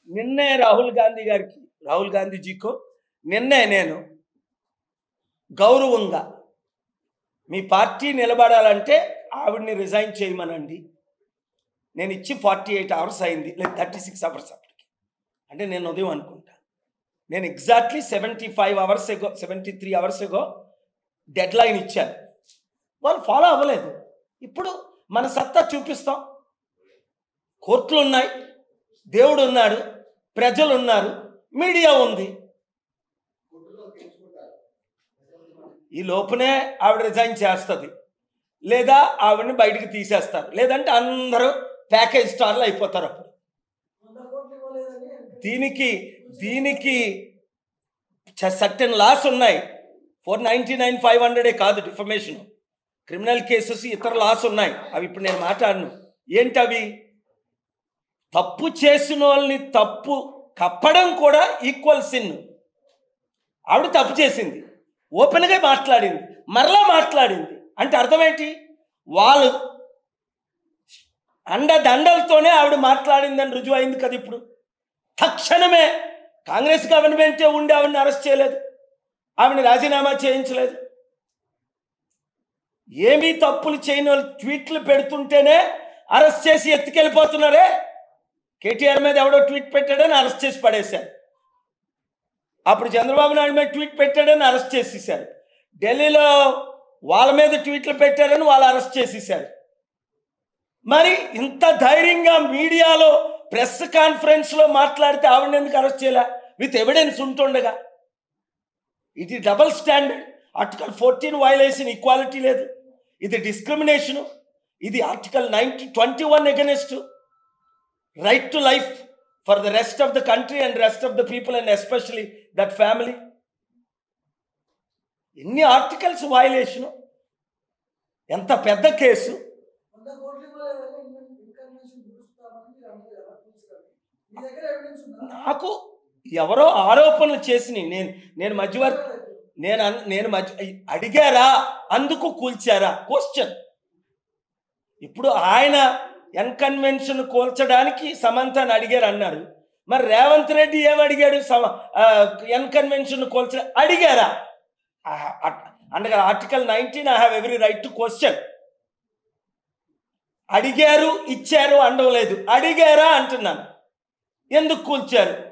నిన్నే రాహుల్ గాంధీ గారికి రాహుల్ గాంధీజీకో నిన్నే నేను గౌరవంగా మీ పార్టీ నిలబడాలంటే ఆవిడ్ని రిజైన్ చేయమనండి నేను ఇచ్చి ఫార్టీ ఎయిట్ అవర్స్ అయింది లేదు థర్టీ సిక్స్ అవర్స్ అప్పటికి అంటే నేను ఉదయం అనుకుంటా నేను exactly seventy five hours ago seventy three hours ago deadline ఇచ్చాను వాళ్ళు ఫాలో అవ్వలేదు ఇప్పుడు మన సత్తా చూపిస్తాం కోర్టులు ఉన్నాయి దేవుడు ఉన్నాడు ప్రజలు ఉన్నారు మీడియా ఉంది ఈ లోపునే ఆవిడ రిజైన్ చేస్తుంది లేదా ఆవిడని బయటికి తీసేస్తారు లేదంటే అందరూ ప్యాకేజ్ స్టార్లు అయిపోతారు అప్పుడు దీనికి దీనికి సర్టెన్ లాస్ ఉన్నాయి ఫోర్ నైంటీ నైన్ ఫైవ్ హండ్రెడే కాదు డిఫర్మేషన్ క్రిమినల్ కేసెస్ ఇతర లాస్ ఉన్నాయి అవి ఇప్పుడు నేను మాట్లాడను ఏంటి అవి తప్పు చేసిన వాళ్ళని తప్పు కప్పడం కూడా ఈక్వల్ సిన్ ఆవిడ తప్పు చేసింది ఓపెన్గా మాట్లాడింది మరలా మాట్లాడింది అంటే అర్థమేంటి వాళ్ళు అండదండలతోనే ఆవిడ మాట్లాడిందని రుజువు అయింది కదా ఇప్పుడు తక్షణమే కాంగ్రెస్ గవర్నమెంటే ఉండి ఆవిడని అరెస్ట్ చేయలేదు ఆవిడని రాజీనామా చేయించలేదు ఏమీ తప్పులు చేయని వాళ్ళు ట్వీట్లు పెడుతుంటేనే అరెస్ట్ చేసి ఎత్తుకెళ్ళిపోతున్నారే కేటీఆర్ మీద ఎవడో ట్వీట్ పెట్టాడని అరెస్ట్ చేసి పడేశారు అప్పుడు చంద్రబాబు నాయుడు మీద ట్వీట్ పెట్టాడని అరెస్ట్ చేసేసారు ఢిల్లీలో వాళ్ళ మీద ట్వీట్లు పెట్టారని వాళ్ళు అరెస్ట్ చేసేసారు మరి ఇంత ధైర్యంగా మీడియాలో ప్రెస్ కాన్ఫరెన్స్లో మాట్లాడితే ఆవిడని ఎందుకు అరెస్ట్ చేయలే విత్ ఎవిడెన్స్ ఉంటుండగా ఇది double standard article fourteen violation equality లేదు ఇది డిస్క్రిమినేషను ఇది article ninety twenty one against right to life for the rest of the country and rest of the people and especially that family ఎన్ని articles violation ఎంత పెద్ద case వంద కోట్లు ఇవ్వలేదని N Convention చూస్తామని మీరు అన్నారు కదా పోలీసులని. మీ దగ్గర ఎవిడెన్స్ ఉందా నాకు ఎవరో ఆరోపణలు చేసినవి నేను నేను మధ్యవర్తి నేను అన్- నేను మధ్య అడిగారా అందుకు కూల్చారా క్వశ్చన్ ఇప్పుడు ఆయన ఎన్కన్వెన్షన్ కూల్చడానికి సమంతని అడిగారు అన్నారు మరి రేవంత్ రెడ్డి ఏం అడిగాడు సమ ఎన్కన్వెన్షన్ కూల్చ అడిగారా అండగా article nineteen I have every right to question అడిగారు ఇచ్చారు అనడం లేదు అడిగారా అంటున్నాను ఎందుకు కూల్చారు